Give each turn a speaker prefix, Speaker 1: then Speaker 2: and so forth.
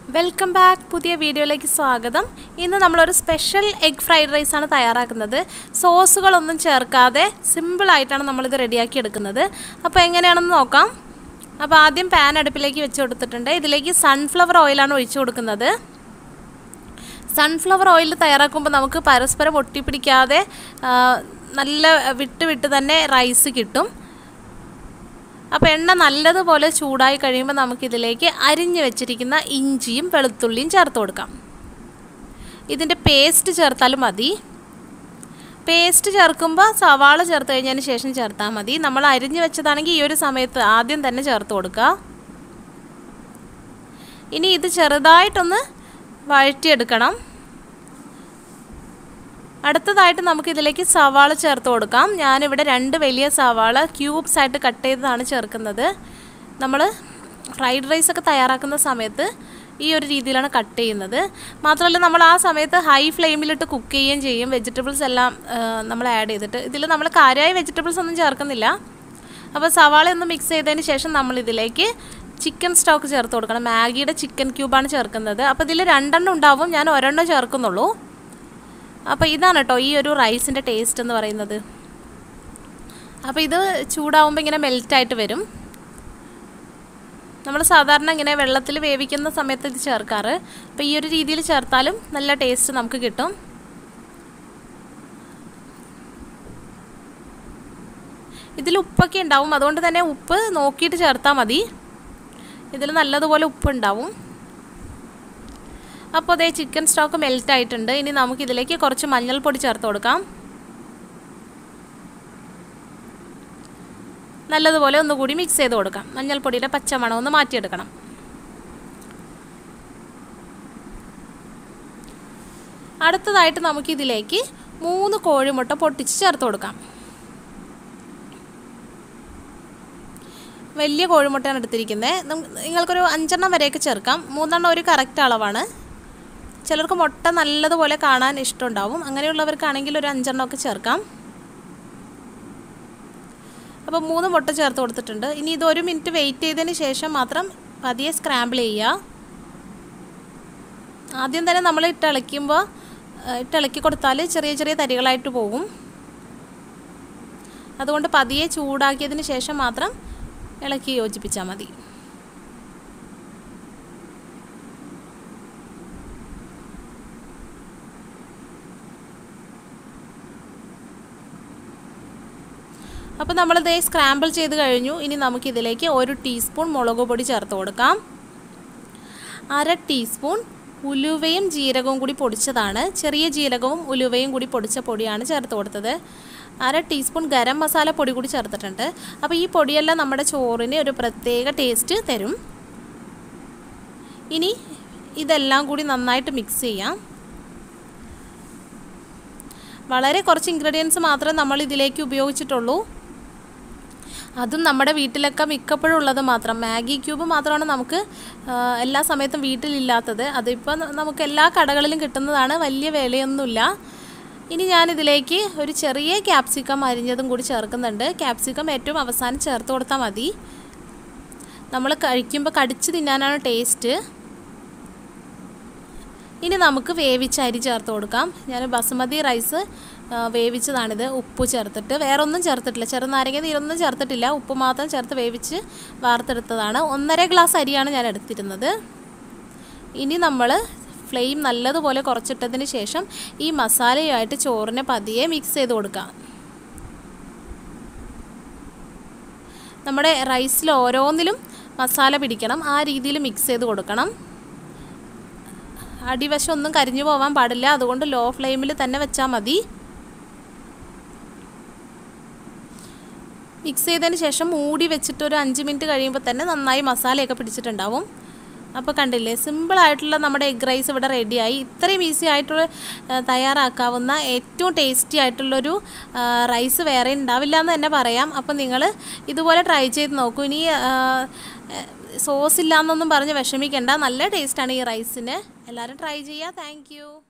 Speaker 1: welcome back പുതിയ വീഡിയോയിലേക്ക് സ്വാഗതം ഇന്ന് നമ്മളൊരു സ്പെഷ്യൽ എഗ് ഫ്രൈഡ് റൈസ് ആണ് തയ്യാറാക്കുന്നത് സോസുകളൊന്നും ചേർക്കാതെ സിമ്പിളായിട്ടാണ് നമ്മളിത് റെഡിയാക്കി എടുക്കുന്നത് അപ്പോൾ എങ്ങനെയാണെന്ന് നോക്കാം അപ്പോൾ ആദ്യം പാൻ അടുപ്പിലേക്ക് വെച്ച് കൊടുത്തിട്ടുണ്ട് ഇതിലേക്ക് സൺഫ്ലവർ ഓയിലാണ് ഒഴിച്ചു കൊടുക്കുന്നത് സൺഫ്ലവർ ഓയിൽ തയ്യാറാക്കുമ്പോൾ നമുക്ക് പരസ്പരം ഒട്ടിപ്പിടിക്കാതെ ആ, നല്ല വിട്ട് വിട്ട് തന്നെ റൈസ് കിട്ടും അപ്പോൾ എണ്ണ നല്ലതുപോലെ ചൂടായി കഴിയുമ്പോൾ നമുക്കിതിലേക്ക് അരിഞ്ഞു വെച്ചിരിക്കുന്ന ഇഞ്ചിയും വെളുത്തുള്ളിയും ചേർത്ത് കൊടുക്കാം ഇതിൻ്റെ പേസ്റ്റ് ചേർത്താലും മതി പേസ്റ്റ് ചേർക്കുമ്പോൾ സവാള ചേർത്ത് കഴിഞ്ഞതിന് ശേഷം ചേർത്താൽ മതി നമ്മൾ അരിഞ്ഞു വെച്ചതാണെങ്കിൽ ഈ ഒരു സമയത്ത് ആദ്യം തന്നെ ചേർത്ത് കൊടുക്കുക ഇനി ഇത് ചെറുതായിട്ടൊന്ന് വഴറ്റിയെടുക്കണം അടുത്തതായിട്ട് നമുക്ക് ഇതിലേക്ക് സവാള ചേർത്ത് കൊടുക്കാം ഞാനിവിടെ രണ്ട് വലിയ സവാള ക്യൂബ്സ് ആയിട്ട് കട്ട് ചെയ്തതാണ് ചേർക്കുന്നത് നമ്മൾ ഫ്രൈഡ് റൈസ് ഒക്കെ തയ്യാറാക്കുന്ന സമയത്ത് ഈ ഒരു രീതിയിലാണ് കട്ട് ചെയ്യുന്നത് മാത്രമല്ല നമ്മൾ ആ സമയത്ത് ഹൈ ഫ്ലെയിമിലിട്ട് കുക്ക് ചെയ്യുകയും ചെയ്യും വെജിറ്റബിൾസ് എല്ലാം ആ, നമ്മൾ ആഡ് ചെയ്തിട്ട് ഇതിൽ നമ്മൾ കാര്യമായ വെജിറ്റബിൾസ് ഒന്നും ചേർക്കുന്നില്ല അപ്പോൾ സവാള ഒന്ന് മിക്സ് ചെയ്തതിന് ശേഷം നമ്മൾ ഇതിലേക്ക് ചിക്കൻ സ്റ്റോക്ക് ചേർത്ത് കൊടുക്കണം മാഗിയുടെ ചിക്കൻ ക്യൂബാണ് ചേർക്കുന്നത് അപ്പോൾ ഇതിൽ രണ്ടെണ്ണം ഉണ്ടാവും ഞാൻ ഒരെണ്ണം ചേർക്കുന്നുള്ളൂ അപ്പോൾ ഇതാണ് കേട്ടോ ഈ ഒരു റൈസിൻ്റെ ടേസ്റ്റ് എന്ന് പറയുന്നത് അപ്പോൾ ഇത് ചൂടാവുമ്പോൾ ഇങ്ങനെ മെൽറ്റായിട്ട് വരും നമ്മൾ സാധാരണ ഇങ്ങനെ വെള്ളത്തിൽ വേവിക്കുന്ന സമയത്ത് ഇത് ചേർക്കാറ് അപ്പോൾ ഈ ഒരു രീതിയിൽ ചേർത്താലും നല്ല ടേസ്റ്റ് നമുക്ക് കിട്ടും ഇതിൽ ഉപ്പൊക്കെ ഉണ്ടാവും അതുകൊണ്ട് തന്നെ ഉപ്പ് നോക്കിയിട്ട് ചേർത്താൽ മതി ഇതിൽ നല്ലതുപോലെ ഉപ്പ് ഉണ്ടാവും അപ്പോൾ അതേ ചിക്കൻ സ്റ്റോക്ക് മെൽറ്റ് ആയിട്ടുണ്ട് ഇനി നമുക്ക് ഇതിലേക്ക് കുറച്ച് മഞ്ഞൾപ്പൊടി ചേർത്ത് കൊടുക്കാം നല്ലതുപോലെ ഒന്നുകൂടി മിക്സ് ചെയ്ത് കൊടുക്കാം മഞ്ഞൾപ്പൊടിയുടെ പച്ചമണം ഒന്ന് മാറ്റിയെടുക്കണം അടുത്തതായിട്ട് നമുക്ക് ഇതിലേക്ക് മൂന്ന് കോഴിമുട്ട പൊട്ടിച്ച് ചേർത്ത് കൊടുക്കാം വലിയ കോഴിമുട്ടയാണ് എടുത്തിരിക്കുന്നത് നിങ്ങൾക്കൊരു അഞ്ചെണ്ണം വരെയൊക്കെ ചേർക്കാം മൂന്നെണ്ണം ഒരു കറക്റ്റ് അളവാണ് ചിലർക്ക് മുട്ട നല്ലതുപോലെ കാണാൻ ഇഷ്ടമുണ്ടാവും അങ്ങനെയുള്ളവർക്കാണെങ്കിൽ ഒരു അഞ്ചെണ്ണമൊക്കെ ചേർക്കാം അപ്പോൾ മൂന്ന് മുട്ട ചേർത്ത് കൊടുത്തിട്ടുണ്ട് ഇനി ഇത് ഒരു മിനിറ്റ് വെയിറ്റ് ചെയ്തതിന് ശേഷം മാത്രം പതിയെ സ്ക്രാമ്പിൾ ചെയ്യുക ആദ്യം തന്നെ നമ്മൾ ഇട്ടിളയ്ക്കുമ്പോൾ ഇട്ടിളക്കി കൊടുത്താൽ ചെറിയ ചെറിയ തരികളായിട്ട് പോകും അതുകൊണ്ട് പതിയെ ചൂടാക്കിയതിന് ശേഷം മാത്രം ഇളക്കി യോജിപ്പിച്ചാൽ മതി അപ്പോൾ നമ്മളിത് സ്ക്രാമ്പിൾ ചെയ്ത് കഴിഞ്ഞു ഇനി നമുക്കിതിലേക്ക് ഒരു ടീസ്പൂൺ മുളക് പൊടി ചേർത്ത് കൊടുക്കാം അര ടീസ്പൂൺ ഉലുവയും ജീരകവും കൂടി പൊടിച്ചതാണ് ചെറിയ ജീരകവും ഉലുവയും കൂടി പൊടിച്ച പൊടിയാണ് ചേർത്ത് കൊടുത്തത് അര ടീസ്പൂൺ ഗരം മസാല പൊടി കൂടി ചേർത്തിട്ടുണ്ട് അപ്പോൾ ഈ പൊടിയെല്ലാം നമ്മുടെ ചോറിന് ഒരു പ്രത്യേക ടേസ്റ്റ് തരും ഇനി ഇതെല്ലാം കൂടി നന്നായിട്ട് മിക്സ് ചെയ്യാം വളരെ കുറച്ച് ഇൻഗ്രീഡിയൻസ് മാത്രമേ നമ്മൾ ഇതിലേക്ക് ഉപയോഗിച്ചിട്ടുള്ളൂ അതും നമ്മുടെ വീട്ടിലൊക്കെ മിക്കപ്പോഴും ഉള്ളത് മാത്രം മാഗി ക്യൂബ് മാത്രമാണ് നമുക്ക് ആ, എല്ലാ സമയത്തും വീട്ടിലില്ലാത്തത് അതിപ്പോൾ നമുക്ക് എല്ലാ കടകളിലും കിട്ടുന്നതാണ് വലിയ വിലയൊന്നുമില്ല ഇനി ഞാനിതിലേക്ക് ഒരു ചെറിയ ക്യാപ്സിക്കം അരിഞ്ഞതും കൂടി ചേർക്കുന്നുണ്ട് ക്യാപ്സിക്കം ഏറ്റവും അവസാനം ചേർത്ത് കൊടുത്താൽ മതി നമ്മൾ കഴിക്കുമ്പോൾ കടിച്ച് തിന്നാനാണ് ടേസ്റ്റ് ഇനി നമുക്ക് വേവിച്ച അരി ചേർത്ത് കൊടുക്കാം ഞാൻ ബസുമതി റൈസ് ആ, വേവിച്ചതാണിത് ഉപ്പ് ചേർത്തിട്ട് വേറെ ഒന്നും ചേർത്തിട്ടില്ല ചെറുനാരങ്ങ നീരൊന്നും ചേർത്തിട്ടില്ല ഉപ്പ് മാത്രം ചേർത്ത് വേവിച്ച് വാർത്തെടുത്തതാണ് ഒന്നര ഗ്ലാസ് അരിയാണ് ഞാൻ എടുത്തിരുന്നത് ഇനി നമ്മൾ ഫ്ലെയിം നല്ലതുപോലെ കുറച്ചിട്ടതിന് ശേഷം ഈ മസാലയുമായിട്ട് ചോറിനെ പതിയെ മിക്സ് ചെയ്ത് കൊടുക്കാം നമ്മുടെ റൈസിൽ ഓരോന്നിലും മസാല പിടിക്കണം ആ രീതിയിൽ മിക്സ് ചെയ്ത് കൊടുക്കണം അടിവശം ഒന്നും കരിഞ്ഞു പോകാൻ പാടില്ല അതുകൊണ്ട് ലോ ഫ്ലെയിമിൽ തന്നെ വെച്ചാൽ മതി മിക്സ് ചെയ്തതിന് ശേഷം മൂടി വെച്ചിട്ട് ഒരു അഞ്ച് മിനിറ്റ് കഴിയുമ്പോൾ തന്നെ നന്നായി മസാലയൊക്കെ പിടിച്ചിട്ടുണ്ടാവും അപ്പോൾ കണ്ടില്ലേ സിമ്പിളായിട്ടുള്ള നമ്മുടെ എഗ് റൈസ് ഇവിടെ റെഡിയായി ഇത്രയും ഈസി ആയിട്ടുള്ള ആ, തയ്യാറാക്കാവുന്ന ഏറ്റവും ടേസ്റ്റി ആയിട്ടുള്ളൊരു ആ, റൈസ് വേറെ ഉണ്ടാവില്ല എന്ന് തന്നെ പറയാം അപ്പോൾ നിങ്ങൾ ഇതുപോലെ ട്രൈ ചെയ്ത് നോക്കൂ ഇനി ആ, സോസ് ഇല്ലയെന്നൊന്നും പറഞ്ഞ് വിഷമിക്കേണ്ട നല്ല ടേസ്റ്റാണ് ഈ റൈസിന് എല്ലാവരും ട്രൈ ചെയ്യുക താങ്ക്